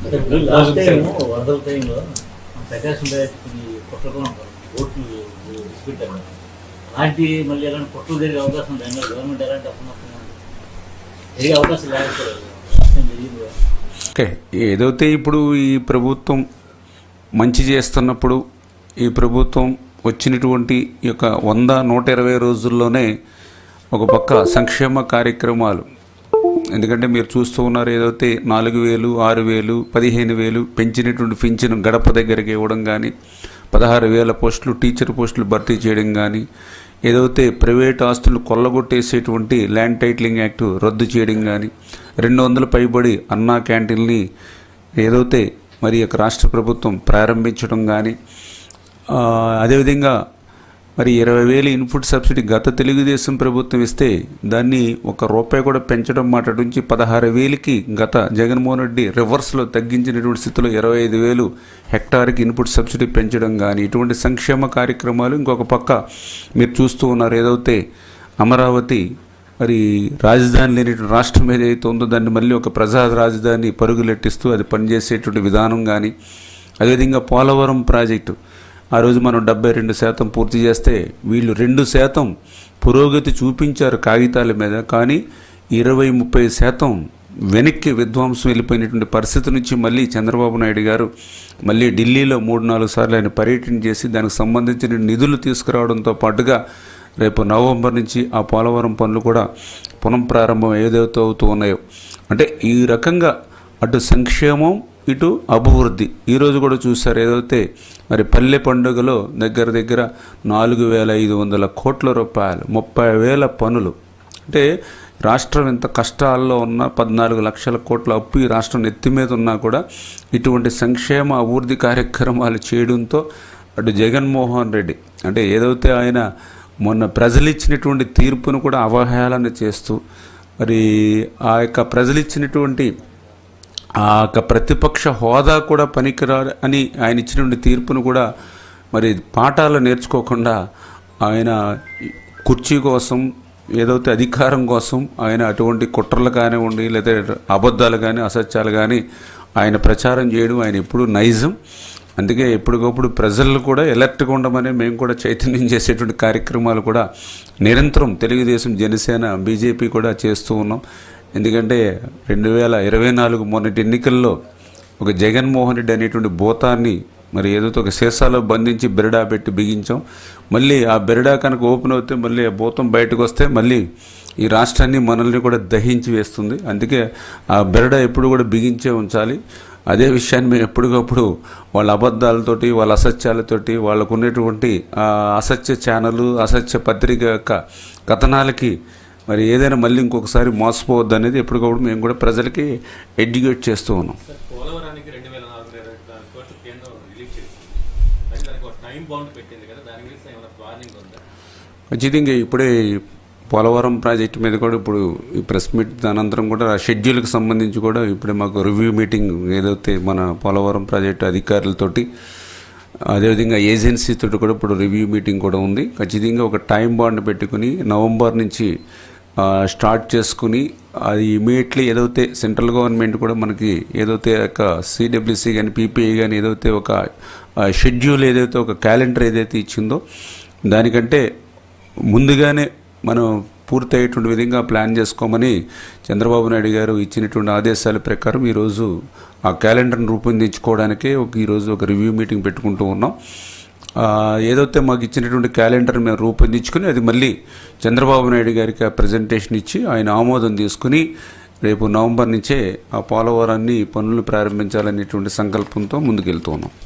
Last time వరదల టైంలో ప్రకాశం బ్యాచ్కి కుట్రలో ఓట్లు పెట్టారు అలాంటి మళ్ళీ ఎలాంటి కుట్రలు జరిగే అవకాశం ఉంది అయినా గవర్నమెంట్ ఎలాంటి అసమర్థం జరిగే అవకాశం లేకపోలేదు లాస్ట్ టైం జరిగింది కదా. ఓకే ఏదైతే ఇప్పుడు ఈ ప్రభుత్వం మంచి చేస్తున్నప్పుడు ఈ ప్రభుత్వం వచ్చినటువంటి ఈ యొక్క వంద నూట ఇరవై రోజుల్లోనే ఒక పక్క సంక్షేమ కార్యక్రమాలు ఎందుకంటే మీరు చూస్తూ ఉన్నారు ఏదైతే నాలుగు వేలు ఆరు వేలు పదిహేను వేలు పెంచినటువంటి పింఛను గడప దగ్గరికి ఇవ్వడం కానీ పదహారు వేల పోస్టులు టీచర్ పోస్టులు భర్తీ చేయడం కానీ ఏదైతే ప్రైవేట్ ఆస్తులు కొల్లగొట్టేసేటువంటి ల్యాండ్ టైటిలింగ్ యాక్ట్ రద్దు చేయడం కానీ రెండు వందల పైబడి అన్నా క్యాంటీన్ని ఏదైతే మరి యొక్క రాష్ట్ర ప్రభుత్వం ప్రారంభించడం కానీ ఆ, అదేవిధంగా మరి ఇరవై వేలు ఇన్పుట్ సబ్సిడీ గత తెలుగుదేశం ప్రభుత్వం ఇస్తే దాన్ని ఒక రూపాయి కూడా పెంచడం మాట నుంచి పదహారు వేలకి గత జగన్మోహన్ రెడ్డి రివర్స్లో తగ్గించినటువంటి స్థితిలో ఇరవై ఐదు వేలు హెక్టార్కి ఇన్పుట్ సబ్సిడీ పెంచడం కానీ ఇటువంటి సంక్షేమ కార్యక్రమాలు ఇంకొక పక్క మీరు చూస్తూ ఉన్నారు ఏదైతే అమరావతి మరి రాజధాని లేని రాష్ట్రం ఏదైతే ఉందో దాన్ని మళ్ళీ ఒక ప్రజా రాజధాని పరుగులెట్టిస్తూ అది పనిచేసేటువంటి విధానం కానీ అదేవిధంగా పోలవరం ప్రాజెక్టు ఆ రోజు మనం డెబ్బై రెండు శాతం పూర్తి చేస్తే వీళ్ళు రెండు శాతం పురోగతి చూపించారు కాగితాల మీద కానీ ఇరవై ముప్పై శాతం వెనక్కి విధ్వంసం వెళ్ళిపోయినటువంటి పరిస్థితి నుంచి మళ్ళీ చంద్రబాబు నాయుడు గారు మళ్ళీ ఢిల్లీలో మూడు నాలుగు సార్లు ఆయన పర్యటన చేసి దానికి సంబంధించిన నిధులు తీసుకురావడంతో పాటుగా రేపు నవంబర్ నుంచి ఆ పోలవరం పనులు కూడా పునఃప్రారంభం ఏదైతే అవుతూ ఉన్నాయో అంటే ఈ రకంగా అటు సంక్షేమం ఇటు అభివృద్ధి ఈరోజు కూడా చూశారు ఏదైతే మరి పల్లె పండుగలో దగ్గర దగ్గర నాలుగు వేల ఐదు వందల కోట్ల రూపాయలు ముప్పై వేల పనులు అంటే రాష్ట్రం ఎంత కష్టాల్లో ఉన్న పద్నాలుగు లక్షల కోట్ల అప్పు ఈ రాష్ట్రం నెత్తి మీద ఉన్నా కూడా ఇటువంటి సంక్షేమ అభివృద్ధి కార్యక్రమాలు చేయడంతో అటు జగన్మోహన్ రెడ్డి అంటే ఏదైతే ఆయన మొన్న ప్రజలు ఇచ్చినటువంటి తీర్పును కూడా అవహేళన చేస్తూ మరి ఆ యొక్క ప్రజలు ఇచ్చినటువంటి ఆ యొక్క ప్రతిపక్ష హోదా కూడా పనికిరా అని ఆయన ఇచ్చినటువంటి తీర్పును కూడా మరి పాఠాలు నేర్చుకోకుండా ఆయన కుర్చీ కోసం ఏదైతే అధికారం కోసం ఆయన అటువంటి కుట్రలు కానివ్వండి లేదా అబద్ధాలు కానీ అసత్యాలు కానీ ఆయన ప్రచారం చేయడం ఆయన ఎప్పుడు నైజం అందుకే ఎప్పటికప్పుడు ప్రజలు కూడా ఎలర్ట్గా ఉండమని మేము కూడా చైతన్యం చేసేటువంటి కార్యక్రమాలు కూడా నిరంతరం తెలుగుదేశం జనసేన బీజేపీ కూడా చేస్తూ ఉన్నాం ఎందుకంటే రెండు వేల ఇరవై నాలుగు మొన్నటి ఎన్నికల్లో ఒక జగన్మోహన్ రెడ్డి అనేటువంటి భూతాన్ని మరి ఏదైతే ఒక సీసాలో బంధించి బెరడా పెట్టి బిగించాం మళ్ళీ ఆ బెరడా కనుక ఓపెన్ అవుతే మళ్ళీ ఆ భూతం బయటకు వస్తే మళ్ళీ ఈ రాష్ట్రాన్ని మనల్ని కూడా దహించి వేస్తుంది అందుకే ఆ బెరడా ఎప్పుడు కూడా బిగించే ఉంచాలి అదే విషయాన్ని మేము ఎప్పటికప్పుడు వాళ్ళ అబద్ధాలతోటి వాళ్ళ అసత్యాలతోటి వాళ్ళకు ఉన్నటువంటి ఆ అసత్య ఛానల్ అసత్య పత్రిక యొక్క కథనాలకి మరి ఏదైనా మళ్ళీ ఇంకొకసారి మోసపోవద్దు అనేది ఎప్పటికప్పుడు మేము కూడా ప్రజలకి ఎడ్యుకేట్ చేస్తూ ఉన్నాం సార్ పోలవరానికి రెండు వేల నాలుగు ఇరవై నాలుగు కోట్లు కేంద్రం రిలీజ్ చేసింది కానీ దానికి ఒక టైం బౌండ్ పెట్టింది కదా దాని గురించి ఏమైనా వార్నింగ్ ఉందా ఖచ్చితంగా ఇప్పుడే పోలవరం ప్రాజెక్టు మీద కూడా ఇప్పుడు ఈ ప్రెస్ మీట్ అనంతరం కూడా ఆ షెడ్యూల్కి సంబంధించి కూడా ఇప్పుడే మాకు రివ్యూ మీటింగ్ ఏదైతే మన పోలవరం ప్రాజెక్టు అధికారులతోటి అదేవిధంగా ఏజెన్సీతో కూడా ఇప్పుడు రివ్యూ మీటింగ్ కూడా ఉంది ఖచ్చితంగా ఒక టైం బాండ్ పెట్టుకుని నవంబర్ నుంచి ఆ, స్టార్ట్ చేసుకుని అది ఇమీడియట్లీ ఏదైతే సెంట్రల్ గవర్నమెంట్ కూడా మనకి ఏదైతే ఒక సిడబ్ల్యూసి కానీ పీపీఐ కానీ ఏదైతే ఒక ఆ, షెడ్యూల్ ఏదైతే ఒక క్యాలెండర్ ఏదైతే ఇచ్చిందో దానికంటే ముందుగానే మనం పూర్తి అయ్యేటువంటి విధంగా ప్లాన్ చేసుకోమని చంద్రబాబు నాయుడు గారు ఇచ్చినటువంటి ఆదేశాల ప్రకారం ఈరోజు ఆ క్యాలెండర్ను రూపొందించుకోవడానికే ఒక ఈరోజు ఒక రివ్యూ మీటింగ్ పెట్టుకుంటూ ఉన్నాం ఆ, ఏదైతే మాకు ఇచ్చినటువంటి క్యాలెండర్ మేము రూపొందించుకుని అది మళ్ళీ చంద్రబాబు నాయుడు గారికి ఆ ప్రజెంటేషన్ ఇచ్చి ఆయన ఆమోదం తీసుకుని రేపు నవంబర్ నుంచే ఆ పోలవరాన్ని పనులు ప్రారంభించాలనేటువంటి సంకల్పంతో ముందుకెళ్తూ ఉన్నాం